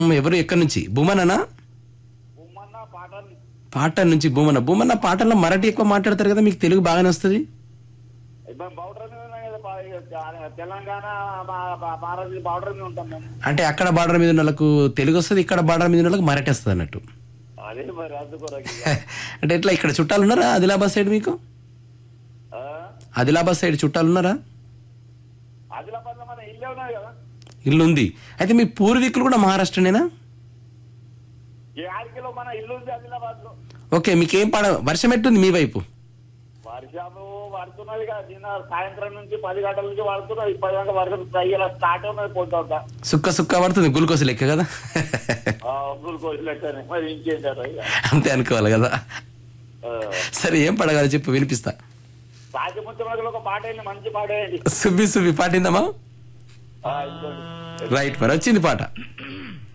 ఉమ్, ఎవరు ఎక్కడి నుంచి భూమననా ఉమ్మన్న పాటలు పాటన్ నుంచి భూమన భూమన్న పాటల్లో మరాఠీ ఎక్కువ మాట్లాడతారు కదా మీకు తెలుగు బాగానే వస్తుంది ఇప్పుడు బౌడర్ మీద ఉన్నాం కదా బా- ఇక తెలంగాణ మా- మా- భారతదేశ బౌడర్ మీద ఉంటాం మేము అంటే అక్కడ బార్డర్ మీద ఉన్న వాళ్ళకు తెలుగు వస్తుంది ఇక్కడ బార్డర్ మీద ఉన్న వాళ్ళకి మరాఠీ వస్తుంది అన్నట్టు అదే మరి అందుకోరకి అంటే ఎట్లా ఇక్కడ చుట్టాలు ఉన్నారా ఆదిలాబాద్ సైడ్ మీకు ఆదిలాబాద్ సైడ్ చుట్టాలు ఉన్నారా ఆదిలాబాద్ లో మన ఇల్లే ఉన్నది కదా ఇల్లు ఉంది అయితే మీ పూర్వీకులు కూడా మహారాష్ట్రనేనా ఈ ఆడికిలో మన ఇల్లు ఉంది ఆదిలాబాద్ లో ఓకే మీకేం పాడ వర్షం ఎట్టుంది మీ వైపు వర్షాలు పడుతున్నది కదా నిన్న సాయంత్రం నుంచి పది గంటల నుంచి పడుతున్నది ఇప్పటి దాకా వర్షం ఇలా స్టార్ట్ ఉన్నది పోతుంటా సుక్క సుక్క పడుతుంది గ్లూకోజ్ లెక్క కదా గ్లూకోజ్ లెక్కనే మరి ఇంకేంటారు ఇక అంతే అనుకోవాలి కదా ఆ, సరే ఏం పడగాలి చెప్పు వినిపిస్తా రాజముత్రమగలో ఒక పాట వేయండి మంచి పాట వేయండి సుబ్బి సుబ్బి పాటిందమ్మా ఆ, ఇదిగోండి. రైట్ మరి వచ్చింది పాట